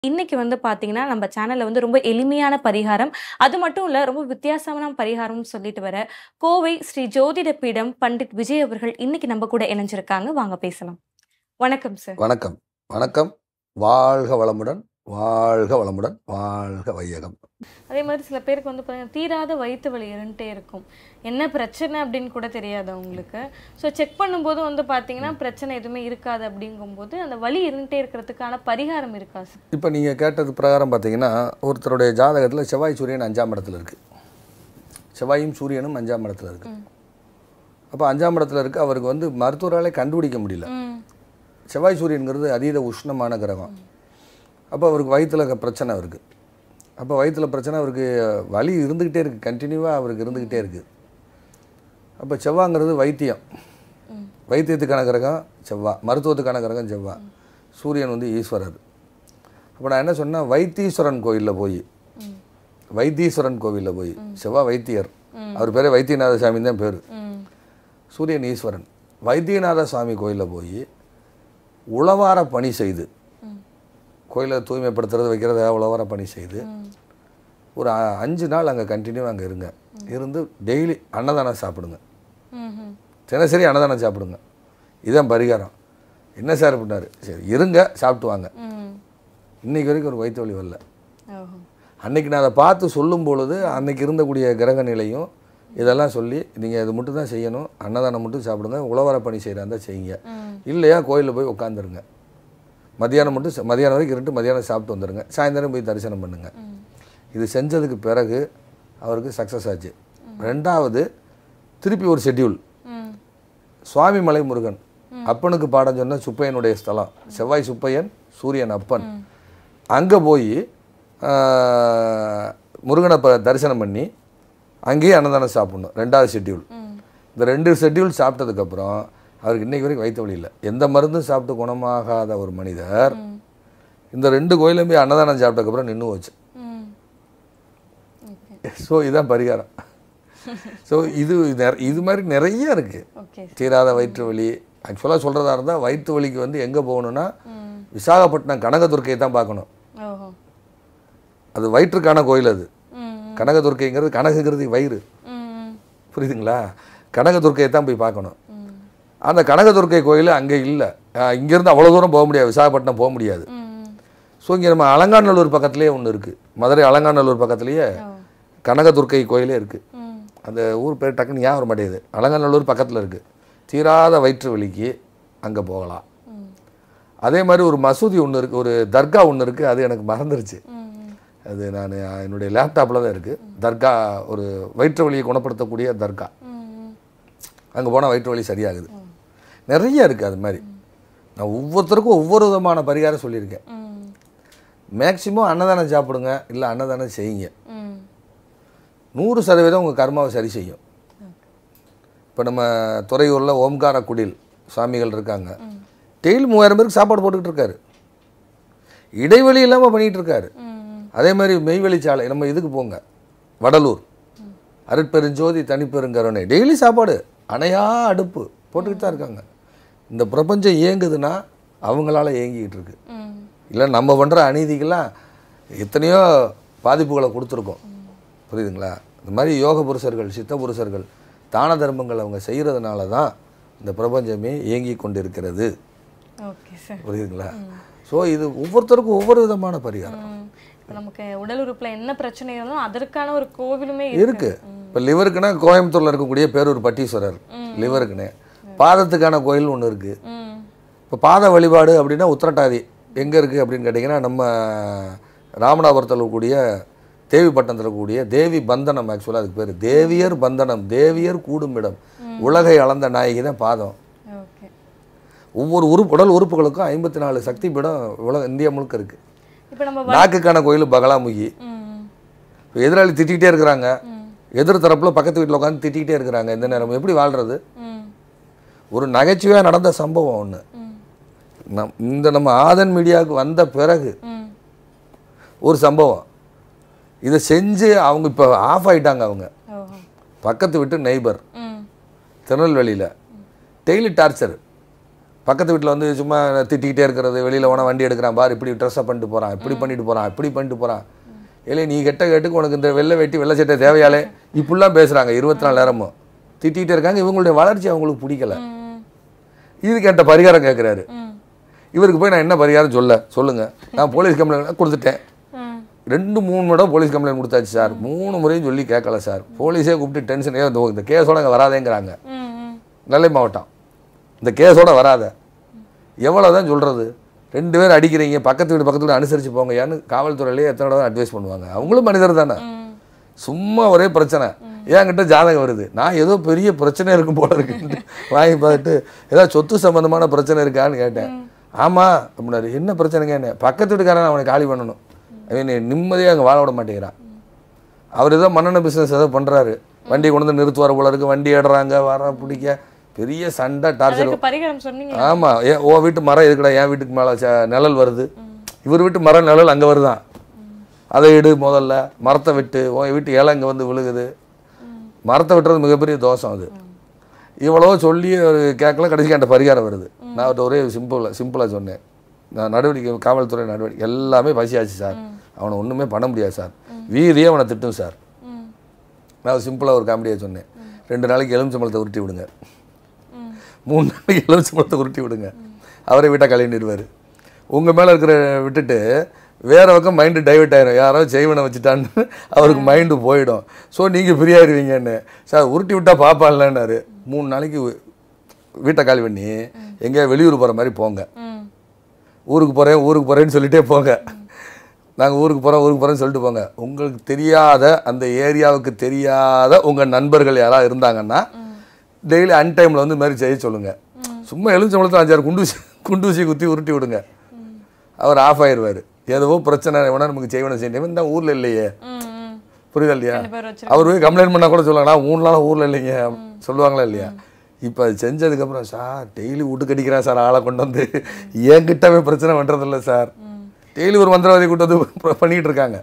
இன்னைக்கு வந்து பார்த்தீங்கன்னா நம்ம சேனல்ல வந்து ரொம்ப எளிமையான பரிகாரம் அது மட்டும் இல்ல ரொம்ப வித்தியாசமான பரிகாரம்னு சொல்லிட்டு வர கோவை ஸ்ரீ ஜோதிட பீடம் பண்டிட் விஜய் அவர்கள் இன்னைக்கு நம்ம கூட இணைஞ்சிருக்காங்க வாங்க பேசலாம் வணக்கம் சார் வணக்கம் வணக்கம் வாழ்க வளமுடன் வாழ்க வளமுடன் வாழ்க வையகம் அதே மாதிரி சில பேருக்கு வந்து பார்த்தீங்கன்னா தீராத வயிற்று வலி இருந்துட்டே இருக்கும் என்ன பிரச்சனை அப்படின்னு கூட தெரியாது அவங்களுக்கு ஸோ செக் பண்ணும்போது வந்து பார்த்தீங்கன்னா பிரச்சனை எதுவுமே இருக்காது அப்படிங்கும்போது அந்த வலி இருந்துட்டே இருக்கிறதுக்கான பரிகாரம் இருக்கா சார் இப்போ நீங்கள் கேட்டது பிரகாரம் பார்த்தீங்கன்னா ஒருத்தருடைய ஜாதகத்தில் செவ்வாய் சூரியன் அஞ்சாம் இடத்துல இருக்குது செவ்வாயும் சூரியனும் அஞ்சாம் இடத்துல இருக்குது அப்போ அஞ்சாம் இடத்துல இருக்குது அவருக்கு வந்து மருத்துவராலே கண்டுபிடிக்க முடியல ம் செவ்வாய் சூரியனுங்கிறது அதீத உஷ்ணமான கிரகம் அப்போ அவருக்கு வயிற்றுல பிரச்சனை அவருக்கு அப்போ வயிற்றுல பிரச்சனை அவருக்கு வலி இருந்துக்கிட்டே இருக்குது கண்டினியூவாக அவருக்கு இருந்துக்கிட்டே இருக்குது அப்போ செவ்வாங்கிறது வைத்தியம் வைத்தியத்துக்கான கிரகம் செவ்வா மருத்துவத்துக்கான கிரகம் செவ்வா சூரியன் வந்து ஈஸ்வரர் அப்போ நான் என்ன சொன்னேன் வைத்தீஸ்வரன் கோயிலில் போய் வைத்தீஸ்வரன் கோவிலில் போய் செவ்வா வைத்தியர் அவர் பேரே வைத்தியநாத சாமி தான் பேர் ம் சூரியன் ஈஸ்வரன் வைத்தியநாத சுவாமி கோயிலில் போய் உழவார பணி செய்து கோயிலை தூய்மைப்படுத்துறது வைக்கிறது உழவார பணி செய்து ஒரு அ- அஞ்சு நாள் அங்கே கண்டினியூ அங்கே இருங்க இருந்து டெய்லி அன்னதானம் சாப்பிடுங்க ம் ம் தினசரி அன்னதானம் சாப்பிடுங்க இதுதான் பரிகாரம் என்ன சார் அப்படின்னாரு சரி இருங்க சாப்பிட்டு வாங்க ம் இன்னைக்கு வரைக்கும் ஒரு வயிற்று வலி வரல ஓஹோ அன்னைக்கு நான் அதை பார்த்து சொல்லும் பொழுது அன்னைக்கு இருந்தக்கூடிய கிரக நிலையும் இதெல்லாம் சொல்லி நீங்கள் இது மட்டும் தான் செய்யணும் அன்னதானம் மட்டும் சாப்பிடுங்க உழவர பணி செய்கிறா இருந்தால் செய்யுங்க ம் இல்லையா கோயிலில் போய் உட்காந்துருங்க மதியானம் மட்டும் ச- மதியானம் வரைக்கும் இருட்டு மதியானம் சாப்பிட்டு வந்துடுங்க சாயந்தரம் போய் தரிசனம் பண்ணுங்க இது செஞ்சதுக்கு பிறகு அவருக்கு சக்ஸஸ் ஆச்சு ரெண்டாவது திருப்பி ஒரு ஷெட்யூல் ம் சுவாமி மலை முருகன் அப்பனுக்கு பாடம் சொன்ன சுப்பையனுடைய ஸ்தலம் செவ்வாய் சுப்பையன் சூரியன் அப்பன் அங்கே போய் முருகனை ப தரிசனம் பண்ணி அங்கேயே அன்னதானம் சாப்பிடணும் ரெண்டாவது ஷெட்யூல் ம் இந்த ரெண்டு ஷெட்யூல் சாப்பிட்டதுக்கப்புறம் அவருக்கு இன்னைக்கு வரைக்கும் வயிற்று வலி இல்லை எந்த மருந்தும் சாப்பிட்டு குணமாகாத ஒரு மனிதர் இந்த ரெண்டு கோயிலும் போய் அன்னதானம் சாப்பிட்டதுக்கப்புறம் நின்று போச்சு ம் ஓகே ஸோ இதுதான் பரிகாரம் ஸோ இது நிற- இது மாதிரி நிறைய இருக்குது ஓகே தீராத வயிற்று வலி ஆக்சுவலாக சொல்கிறதா இருந்தால் வயிற்று வலிக்கு வந்து எங்கே போகணுன்னா ம் விசாகப்பட்டினம் கனகதுர்க்கையை தான் பார்க்கணும் ஓஹோ அது வயிற்றுக்கான கோயில் அது ம் கனகதுர்க்கைங்கிறது கனகுங்கிறது வயிறு ம் புரியுதுங்களா கனகதுர்க்கையை தான் போய் பார்க்கணும் ம் அந்த கனகதுர்க்கை கோயில் அங்கே இல்லை இங்கேருந்து அவ்வளோ தூரம் போக முடியாது விசாகப்பட்டினம் போக முடியாது ம் ஸோ இங்கே நம்ம அலங்காநல்லூர் பக்கத்துலேயே ஒன்று இருக்குது மதுரை அலங்காநல்லூர் பக்கத்துலேயே ஓ கனகதுர்க்கை கோயிலே இருக்குது ம் அந்த ஊர் பேர் டக்குன்னு ஞாபகம் வர மாட்டேங்குது அலங்காநல்லூர் பக்கத்தில் இருக்குது தீராத வயிற்று வலிக்கு அங்கே போகலாம் ம் அதே மாதிரி ஒரு மசூதி ஒன்று இருக்குது ஒரு தர்கா ஒன்று இருக்குது அது எனக்கு மறந்துருச்சு ம் அது நான் என்னுடைய லேப்டாப்பில் தான் இருக்குது தர்கா ஒரு வயிற்று வலியை குணப்படுத்தக்கூடிய தர்கா ம் அங்கே போனால் வயிற்று வலி சரியாகுது நிறைய இருக்குது அது மாதிரி நான் ஒவ்வொருத்தருக்கும் ஒவ்வொரு விதமான பரிகாரம் சொல்லியிருக்கேன் ம் மேக்சிமம் அன்னதானம் சாப்பிடுங்க இல்லை அன்னதானம் செய்யுங்க ம் நூறு சதவீதம் உங்கள் கர்மாவை சரி செய்யும் இப்போ நம்ம துறையூரில் ஓம்கார குடில் சுவாமிகள் இருக்காங்க டெய்லி மூவாயிரம் பேருக்கு சாப்பாடு போட்டுக்கிட்டு இருக்காரு இடைவெளி இல்லாமல் பண்ணிகிட்டு இருக்காரு ம் அதே மாதிரி மெய்வெளிச்சாலை நம்ம இதுக்கு போங்க வடலூர் அருட்பெருஞ்சோதி தனிப்பெருங்கருணை டெய்லி சாப்பாடு அணையா அடுப்பு போட்டுக்கிட்டு தான் இருக்காங்க இந்த பிரபஞ்சம் இயங்குதுன்னா அவங்களால இயங்கிக்கிட்டு இருக்கு ம் இல்லை நம்ம பண்ணுற அநீதிக்கெல்லாம் எத்தனையோ பாதிப்புகளை கொடுத்துருக்கோம் புரியுதுங்களா இந்த மாதிரி யோக புருஷர்கள் சித்த புருஷர்கள் தான தர்மங்கள் அவங்க செய்கிறதுனால தான் இந்த பிரபஞ்சமே இயங்கி கொண்டிருக்கிறது ஓகே சார் புரியுதுங்களா ஸோ இது ஒவ்வொருத்தருக்கும் ஒவ்வொரு விதமான பரிகாரம் ம் இப்போ நமக்கு உடல் உறுப்புல என்ன பிரச்சனை இருந்தாலும் அதற்கான ஒரு கோவிலுமே இருக்கு இப்போ லிவருக்குன்னா கோயம்புத்தூர்ல இருக்கக்கூடிய பேரூர் பட்டீஸ்வரர் லிவருக்குன்னு பாதத்துக்கான கோயில் ஒன்று இருக்கு ம் இப்போ பாத வழிபாடு அப்படின்னா உத்திரட்டாதி எங்கே இருக்குது அப்படின்னு கேட்டிங்கன்னா நம்ம ராமநாதபுரத்தில் இருக்கக்கூடிய தேவிப்பட்டினத்தில் இருக்கக்கூடிய தேவி பந்தனம் ஆக்சுவலாக அதுக்கு பேர் தேவியர் பந்தனம் தேவியர் கூடும் இடம் உலகை அளந்த நாயகி தான் பாதம் ஓகே ஒவ்வொரு உறுப்பு உடல் உறுப்புகளுக்கும் ஐம்பத்தி நாலு சக்தி பீடம் உலக இந்தியா முழுக்க இருக்குது இப்போ நம்ம நாக்குக்கான கோயில் பகலாமுகி ம் இப்போ எதிராளி திட்டிகிட்டே இருக்கிறாங்க ம் எதிர் தரப்புல பக்கத்து வீட்டில் உட்காந்து திட்டிக்கிட்டே இருக்கிறாங்க இந்த நேரம் எப்படி வாழ்றது ம் ஒரு நகைச்சுவையாக நடந்த சம்பவம் ஒன்று ம் நம் இந்த நம்ம ஆதன் மீடியாவுக்கு வந்த பிறகு ம் ஒரு சம்பவம் இதை செஞ்சு அவங்க இப்போ ஆஃப் ஆயிட்டாங்க அவங்க ஓஹோ பக்கத்து வீட்டு நெய்பர் ம் திருநெல்வேலியில் டெய்லி டார்ச்சர் பக்கத்து வீட்டில் வந்து சும்மா திட்டிக்கிட்டே இருக்கிறது வெளியில் போனால் வண்டி எடுக்கிறான் பார் இப்படி ட்ரெஸ்ஸை பண்ணிட்டு போகிறான் இப்படி பண்ணிட்டு போகிறான் இப்படி பண்ணிட்டு போகிறான் இல்லை நீ கெட்ட கேட்டுக்கு உனக்கு இந்த வெள்ளை வெட்டி வெள்ளை சட்டை தேவையாலே இப்படிலாம் பேசுகிறாங்க இருபத்தி நாலு நேரமும் திட்டிகிட்டே இருக்காங்க இவங்களுடைய வளர்ச்சி அவங்களுக்கு பிடிக்கல ம், இதுக்கு என்கிட்ட பரிகாரம் கேட்குறாரு ம், இவருக்கு போய் நான் என்ன பரிகாரம் சொல்ல சொல்லுங்க நான் போலீஸ் கம்ப்ளைண்ட் கொடுத்துட்டேன் ம். ரெண்டு மூணு முறை போலீஸ் கம்ப்ளைண்ட் கொடுத்தாச்சு சார் மூணு முறையும் சொல்லி கேட்கல சார் போலீஸே கூப்பிட்டு டென்ஷன் இந்த கேஸோட அங்கே வராதேங்கிறாங்க ம், ம். நெல்லை மாவட்டம் இந்த கேஸோட வராத எவ்வளோ தான் சொல்கிறது ரெண்டு பேரும் அடிக்கிறீங்க பக்கத்து வீடு பக்கத்து வீடு அனுசரித்து போங்க ஏன்னு காவல்துறையிலேயே எத்தனை தடவை அட்வைஸ் பண்ணுவாங்க அவங்களும் மனிதர் தானே ம். சும்மா ஒரே பிரச்சனை என்கிட்ட ஜாதகம் வருது நான் ஏதோ பெரிய பிரச்சனை இருக்கும் போல இருக்குன்ட்டு வாங்கி பார்த்துட்டு ஏதாவது சொத்து சம்பந்தமான பிரச்சனை இருக்கான்னு கேட்டேன் ஆமாம் அப்படின்னாரு என்ன பிரச்சனைங்க என்ன பக்கத்து வீட்டுக்காரன் அவனை காலி பண்ணணும் அவன் நிம்மதியாக அங்கே வாழ விட மாட்டேங்கிறான் அவர் ஏதோ மண்ணெண்ண பிஸ்னஸ் ஏதோ பண்ணுறாரு வண்டி கொண்டு வந்து நிறுத்துவார் போல இருக்கு வண்டி ஏடுறாங்க வர பிடிக்க பெரிய சண்டை டார்ச்சர் அதுக்கு பரிகாரம் சொன்னீங்க ஆமாம் ஏன் ஓ வீட்டு மரம் எதுக்குடா என் வீட்டுக்கு மேலே நிழல் வருது இவர் வீட்டு மரம் நிழல் அங்கே வருதான் அதை எடு முதல்ல மரத்தை விட்டு உன் வீட்டு இலை இங்கே வந்து விழுகுது மரத்தை வெட்டுறது மிகப்பெரிய தோஷம் அது இவ்வளோ சொல்லி ஒரு கேட்கல கடைசிக்கு என்கிட்ட பரிகாரம் வருது நான் அவர்கிட்ட ஒரே சிம்பிளாக சிம்பிளாக சொன்னேன் நான் நடவடிக்கை காவல்துறை நடவடிக்கை எல்லாமே பசியாச்சு சார் அவனை ஒன்றுமே பண்ண முடியாது சார் வீதியே அவனை திட்டும் சார் ம், நான் சிம்பிளாக ஒரு காமெடியாக சொன்னேன் ரெண்டு நாளைக்கு எலுமிச்சம்பழத்தை உருட்டி விடுங்க ம். மூணு நாளைக்கு எலுமிச்சம்பழத்தை உருட்டி விடுங்க அவரே வீட்டை கலைஞ்சிடுவார் உங்கள் மேலே இருக்கிற விட்டுட்டு வேற பக்கம் மைண்டு டைவர்ட் ஆயிரும் யாரோ செய்வனை வச்சுட்டான்னு அவருக்கு மைண்டு போயிடும் ஸோ நீங்கள் ஃப்ரீயாயிருவீங்கன்னு சார் உருட்டி விட்டா பாப்பான்லன்னாரு மூணு நாளைக்கு வீட்டை காலி பண்ணி எங்கேயா வெளியூர் போகிற மாதிரி போங்க ம். ஊருக்கு போகிறேன் ஊருக்கு போகிறேன்னு சொல்லிட்டே போங்க நாங்கள் ஊருக்கு போகிறோம் ஊருக்கு போகிறேன்னு சொல்லிட்டு போங்க உங்களுக்கு தெரியாத அந்த ஏரியாவுக்கு தெரியாத உங்கள் நண்பர்கள் யாராவது இருந்தாங்கன்னா டெய்லி அன்டைமில் வந்து இந்த மாதிரி செய்ய சொல்லுங்கள் சும்மா எலுமிச்சம்பழத்தில் அஞ்சாறு குண்டூசி குண்டூசி குத்தி உருட்டி விடுங்க அவர் ஆஃப் ஆயிடுவார் ஏதோ பிரச்சனை வேணா நமக்கு செய்வன செய்ய இந்த ஊரில் இல்லையே ம், ம். புரியுதா இல்லையா ரெண்டு பேர் வச்சு அவர் போய் கம்ப்ளைண்ட் பண்ணால் கூட சொல்லுவாங்க நான் மூணு நாள் ஊரில் இல்லைங்க சொல்லுவாங்களா இல்லையா இப்போ அது செஞ்சதுக்கப்புறம் சார் டெய்லி வீட்டுக்கு அடிக்கிறேன் சார் ஆளை கொண்டு வந்து என்கிட்டவே பிரச்சனை பண்ணுறதில்ல சார் டெய்லி ஒரு மந்திரவாதி கூட்டு வந்து ப- பண்ணிட்டு இருக்காங்க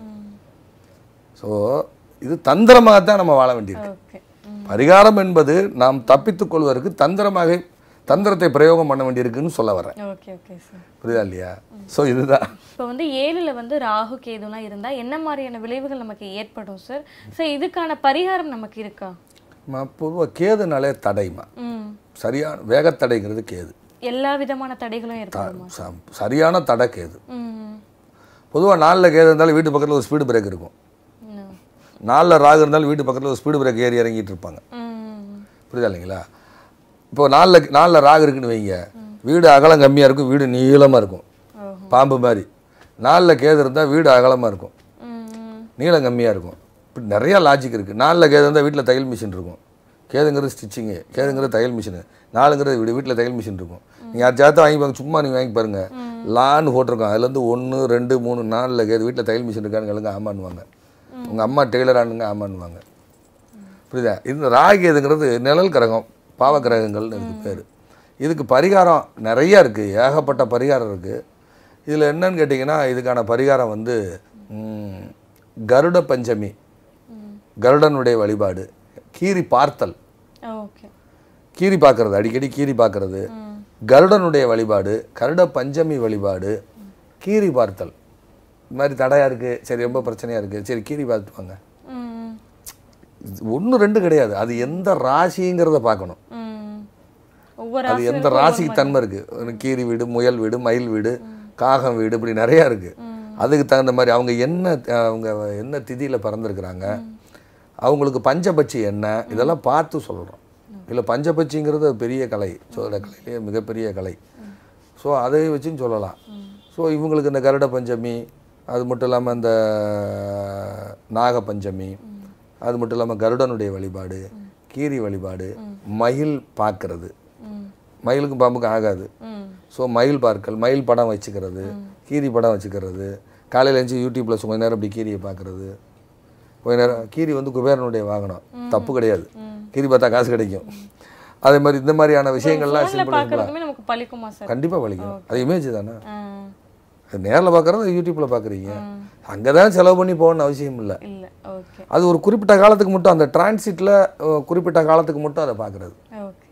ஸோ இது தந்திரமாக தான் நம்ம வாழ வேண்டியிருக்கு ஓகே ம். பரிகாரம் என்பது நாம் தப்பித்துக் கொள்வதற்கு தந்திரமாக தந்திரத்தை பிரயோகம் பண்ண வேண்டியிருக்குன்னு சொல்ல வரேன் ஓகே ஓகே சார் புரியுதா இல்லையா ஸோ இதுதான் இப்போ வந்து ஏழுல வந்து ராகு கேதுலாம் இருந்தா என்ன மாதிரியான விளைவுகள் நமக்கு ஏற்படும் சார் சார் இதுக்கான பரிகாரம் நமக்கு இருக்கா பொதுவாக கேதுனாலே தடைமா ம் சரியான வேகத்தடைங்கிறது கேது எல்லா விதமான தடைகளும் ஏற்படுமா ச- சரியான தடை கேது ம் பொதுவாக நாலில் கேது இருந்தாலும் வீட்டு பக்கத்தில் ஒரு ஸ்பீடு பிரேக் இருக்கும் ம். நாலில் ராகு இருந்தாலும் வீட்டு பக்கத்தில் ஒரு ஸ்பீடு பிரேக் ஏறி இறங்கிட்டு இருப்பாங்க ம் புரியுதா இல்லைங்களா இப்போ நாலில் நாலில் ராகு இருக்குன்னு வைங்க வீடு அகலம் கம்மியாக இருக்கும் வீடு நீளமாக இருக்கும் ஓஹோ பாம்பு மாதிரி நாலில் கேது இருந்தால் வீடு அகலமாக இருக்கும் ம் நீளம் கம்மியாக இருக்கும் இப்படி நிறையா லாஜிக் இருக்குது நாலில் கேது இருந்தால் வீட்டில் தையல் மிஷின் இருக்கும் கேதுங்கிறது ஸ்டிச்சிங்கு கேதுங்கிறது தையல் மிஷினு நாலுங்கிறது வீடு வீட்டில் தையல் மிஷின் இருக்கும் நீங்கள் யார் ஜாத்த வாங்கி பாருங்க சும்மா நீங்கள் வாங்கி பாருங்கள் லான்னு போட்டிருக்கோம் அதுலேருந்து ஒன்று ரெண்டு மூணு நாலில் கேது வீட்டில் தையல் மிஷின் இருக்கான்னு கேளுங்க ஆமான்னுவாங்க உங்கள் அம்மா டெய்லர் ஆனுங்க ஆமான்னுவாங்க புரியுதா இந்த ராகேதுங்கிறது நிழல் கிரகம் பாவ கிரகங்கள்னு இதுக்கு பேர் இதுக்கு பரிகாரம் நிறைய இருக்குது ஏகப்பட்ட பரிகாரம் இருக்குது இதில் என்னன்னு கேட்டிங்கன்னா இதுக்கான பரிகாரம் வந்து ம், கருட பஞ்சமி கருடனுடைய வழிபாடு கீரி பார்த்தல் ஓகே கீரி பார்க்கறது அடிக்கடி கீரி பார்க்கறது ம் கருடனுடைய வழிபாடு கருட பஞ்சமி வழிபாடு கீரி பார்த்தல் இந்த மாதிரி தடையாக இருக்குது சரி ரொம்ப பிரச்சனையாக இருக்குது சரி கீரி பார்த்துட்டு வாங்க ம் ஒன்று ரெண்டு கிடையாது அது எந்த ராசிங்கிறத பார்க்கணும் ம் ஒவ்வொரு அது எந்த ராசிக்கு தன்மை இருக்குது கீரி வீடு முயல் வீடு மயில் வீடு காகம் வீடு இப்படி நிறையா இருக்குது அதுக்கு தகுந்த மாதிரி அவங்க என்ன அஹ், அவங்க என்ன திதியில் பிறந்திருக்கிறாங்க அவங்களுக்கு பஞ்சபட்சி என்ன இதெல்லாம் பார்த்து சொல்கிறோம் இல்லை பஞ்சபட்சிங்கிறது ஒரு பெரிய கலை சோதர கலையிலேயே மிகப்பெரிய கலை ஸோ அதை வச்சும் சொல்லலாம் ஸோ இவங்களுக்கு இந்த கருட பஞ்சமி அது மட்டும் இல்லாமல் இந்த நாக பஞ்சமி அது மட்டும் இல்லாமல் கருடனுடைய வழிபாடு கீரி வழிபாடு மயில் பார்க்கறது ம் மயிலுக்கும் பாம்புக்கும் ஆகாது ம் ஸோ மயில் பார்க்கல் மயில் படம் வச்சுக்கிறது கீரி படம் வச்சுக்கிறது காலையில் எழுந்து யூடியூப்பில் கொஞ்ச நேரம் அப்படி கீரியை பார்க்குறது கொஞ்ச நேரம் கீரி வந்து குபேரனுடைய வாகனம் தப்பு கிடையாது கீரி பார்த்தா காசு கிடைக்கும் அதே மாதிரி இந்த மாதிரியான விஷயங்கள்லாம் ஃபோன்ல சிம்பிள் பார்க்கறதுமே நமக்கு பலிக்குமா சார் கண்டிப்பாக வலிக்கும் அது இமேஜ் தானே ஆ அது நேரில் பார்க்குறது யூடியூப்பில் பார்க்குறீங்க அங்கே தான் செலவு பண்ணி போகணும்னு அவசியம் இல்லை இல்ல ஓகே அது ஒரு குறிப்பிட்ட காலத்துக்கு மட்டும் அந்த டிரான்சிட்டில் குறிப்பிட்ட காலத்துக்கு மட்டும் அதை பார்க்குறது ஓகே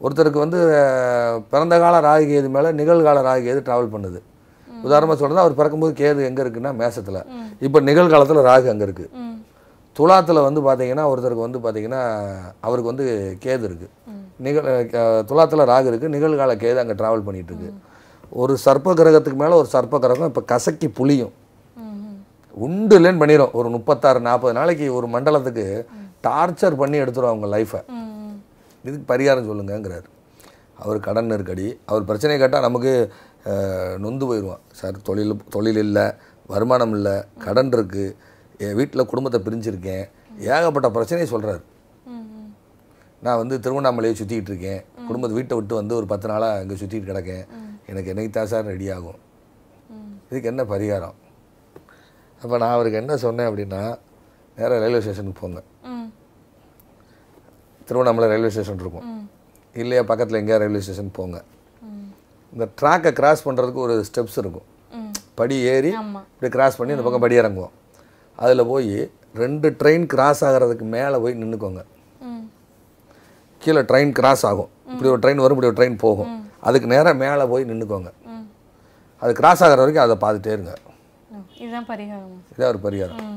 ஒருத்தருக்கு வந்து அஹ், பிறந்த கால ராகு கேது மேலே நிகழ்கால ராகு கேது ட்ராவல் பண்ணுது உதாரணமாக சொல்கிறது அவர் பிறக்கும்போது கேது எங்கே இருக்குன்னா மேசத்தில் இப்போ நிகழ்காலத்தில் ராகு அங்கே இருக்குது ம் துலாத்தில் வந்து பார்த்தீங்கன்னா ஒருத்தருக்கு வந்து பார்த்தீங்கன்னா அவருக்கு வந்து கேது இருக்குது நிகழ் அஹ், துலாத்தில் ராகு இருக்குது நிகழ்கால கேது அங்கே ட்ராவல் பண்ணிட்டு இருக்கு ஒரு சர்ப்ப கிரகத்துக்கு மேலே ஒரு சர்ப்ப கிரகம் இப்போ கசக்கி புளியும் ம் ம் உண்டு இல்லைன்னு பண்ணிடும் ஒரு முப்பத்தாறு நாற்பது நாளைக்கு ஒரு மண்டலத்துக்கு டார்ச்சர் பண்ணி எடுத்துரும் அவங்க லைஃப்பை ம் ம் இதுக்கு பரிகாரம் சொல்லுங்கங்கிறார் அவர் கடன் நெருக்கடி அவர் பிரச்சனையை கேட்டால் நமக்கு அஹ், நொந்து போயிடுவான் சார் தொழில் தொழில் இல்லை வருமானம் இல்லை கடன் இருக்குது என் வீட்டில் குடும்பத்தை பிரிஞ்சிருக்கேன் ஏகப்பட்ட பிரச்சனையை சொல்கிறார் ம் ம் நான் வந்து திருவண்ணாமலையை சுற்றிக்கிட்டு இருக்கேன் குடும்பத்தை வீட்டை விட்டு வந்து ஒரு பத்து நாளாக அங்கே சுற்றிட்டு கிடக்கேன் எனக்கு என்னைக்கு தான் சார் ரெடி ஆகும் ம் இதுக்கு என்ன பரிகாரம் அப்போ நான் அவருக்கு என்ன சொன்னேன் அப்படின்னா நேராக ரயில்வே ஸ்டேஷனுக்கு போங்க ம் திருவண்ணாமலை ரயில்வே ஸ்டேஷன் இருக்கும் ம் இல்லையா பக்கத்தில் எங்கேயா ரயில்வே ஸ்டேஷன் போங்க ம் இந்த ட்ராக்கை கிராஸ் பண்ணுறதுக்கு ஒரு ஸ்டெப்ஸ் இருக்கும் ம் படி ஏறி ஆமா இப்படி கிராஸ் பண்ணி இந்த பக்கம் படி இறங்குவோம் அதில் போய் ரெண்டு ட்ரெயின் கிராஸ் ஆகிறதுக்கு மேலே போய் நின்றுக்கோங்க ம் கீழே ட்ரெயின் கிராஸ் ஆகும் இப்படி ஒரு ட்ரெயின் வரும் இப்படி ஒரு ட்ரெயின் போகும் அதுக்கு நேராக மேலே போய் நின்றுக்கோங்க ம் அது கிராஸ் ஆகிற வரைக்கும் அதை பார்த்துட்டே இருங்க ஓ, இதுதான் பரிகாரம் இதான் ஒரு பரிகாரம் ம்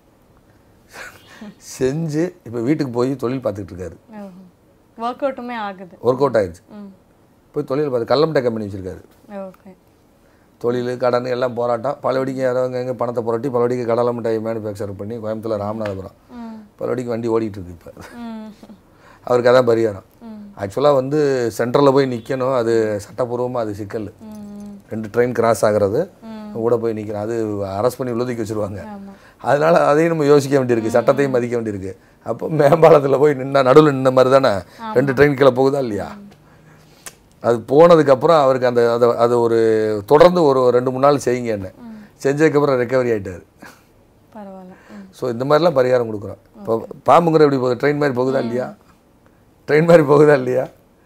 செஞ்சு இப்போ வீட்டுக்கு போய் தொழில் பார்த்துக்கிட்டு இருக்காரு ஒர்க் அவுட்டுமே ஆகுது ஒர்க் அவுட் ஆயிடுச்சு ம் போய் தொழில் பார்த்து கல்லம்டை கம்பெனி வச்சுருக்காரு ஓகே தொழில் கடன் எல்லாம் போராட்டம் பலவடிக்கு யாராவது எங்கே பணத்தை புரட்டி பலவடிக்கு கடலை மிட்டாய் மேனுஃபேக்சர் பண்ணி கோயம்புத்தூர் ராமநாதபுரம் ம் பலவடிக்கு வண்டி ஓடிட்டு இருக்கு இப்போ ம் அவருக்கு அதான் பரிகாரம் ம் ஆக்சுவலாக வந்து சென்ட்ரலில் போய் நிற்கணும் அது சட்டப்பூர்வமாக அது சிக்கல் ம் ரெண்டு ட்ரெயின் கிராஸ் ஆகிறது ம். கூட போய் நிற்கணும் அது அரெஸ்ட் பண்ணி உள்ளதுக்கு வச்சுருவாங்க ஆமா அதனால அதையும் நம்ம யோசிக்க வேண்டியிருக்கு சட்டத்தையும் மதிக்க வேண்டியிருக்கு அப்போ மேம்பாலத்தில் போய் நின்னா நடுவில் நின்ன மாதிரி தானே ரெண்டு ட்ரெயின் கீழே போகுதா இல்லையா அது போனதுக்கப்புறம் அவருக்கு அந்த அதை அது ஒரு தொடர்ந்து ஒரு ரெண்டு மூணு நாள் செய்யுங்க என்ன செஞ்சதுக்கப்புறம் ரெக்கவரி ஆயிட்டாரு பரவாயில்ல ம் ஸோ இந்த மாதிரிலாம் பரிகாரம் கொடுக்குறோம் இப்போ பாம்புங்கிற எப்படி போகுது ட்ரெயின் மாதிரி போகுதா இல்லையா ட்ரெயின் மாதிரி போகுதா இல்லையா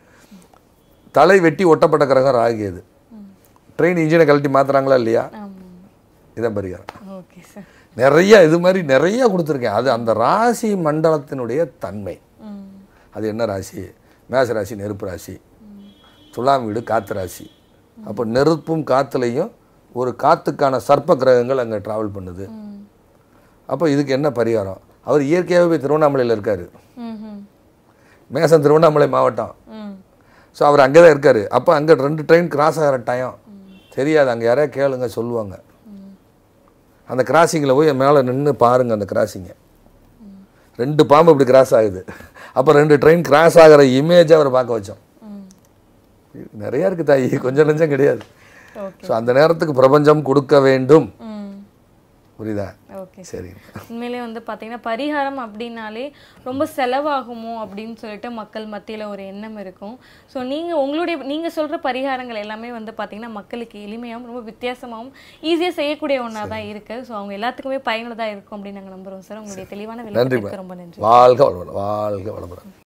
தலை வெட்டி ஒட்டப்பட்ட கிரகம் ராகியது ட்ரெயின் இன்ஜினை கழட்டி மாத்துறாங்களா இல்லையா ஆமாம் இதான் பரிகாரம் ஓகே சார் நிறைய இது மாதிரி நிறைய கொடுத்துருக்கேன் அது அந்த ராசி மண்டலத்தினுடைய தன்மை ம் அது என்ன ராசி மேச ராசி நெருப்பு ராசி துலாம் வீடு காத்து ராசி அப்போ நெருப்பும் காத்துலையும் ஒரு காத்துக்கான சர்ப்ப கிரகங்கள் அங்கே ட்ராவல் பண்ணுது ம் அப்போ இதுக்கு என்ன பரிகாரம் அவர் இயற்கையாகவே போய் திருவண்ணாமலையில் இருக்கார் ம் ம் மேசன் திருவண்ணாமலை மாவட்டம் ம் ஸோ அவர் அங்கே தான் இருக்கார் அப்போ அங்கே ரெண்டு ட்ரெயின் கிராஸ் ஆகிற டைம் தெரியாது அங்கே யாரையா கேளுங்க சொல்லுவாங்க அந்த கிராசிங்கில் போய் மேலே நின்று பாருங்க அந்த கிராசிங்கை ரெண்டு பாம்பு இப்படி கிராஸ் ஆகுது அப்போ ரெண்டு ட்ரெயின் கிராஸ் ஆகிற இமேஜை அவரை பார்க்க வச்சோம் ம் நிறையா இருக்குது தாயி கொஞ்சம் நெஞ்சம் கிடையாது ஓகே ஸோ அந்த நேரத்துக்கு பிரபஞ்சம் கொடுக்க வேண்டும் ம் புரியுதா ஓகே சரி உண்மையிலே வந்து பார்த்தீங்கன்னா பரிகாரம் அப்படின்னாலே ரொம்ப செலவாகுமோ அப்படின்னு சொல்லிட்டு மக்கள் மத்தியில் ஒரு எண்ணம் இருக்கும் ஸோ நீங்கள் உங்களுடைய நீங்கள் சொல்கிற பரிகாரங்கள் எல்லாமே வந்து பார்த்தீங்கன்னா மக்களுக்கு எளிமையாகவும் ரொம்ப வித்தியாசமாகவும் ஈஸியாக செய்யக்கூடிய ஒன்றா தான் இருக்குது ஸோ அவங்க எல்லாத்துக்குமே பயனுள்ளதாக இருக்கும் அப்படின்னு நாங்கள் நம்புகிறோம் சார் உங்களுடைய தெளிவான விளக்கத்திற்கு ரொம்ப நன்றி வாழ்க வளமுடன் வாழ்க வளமுடன்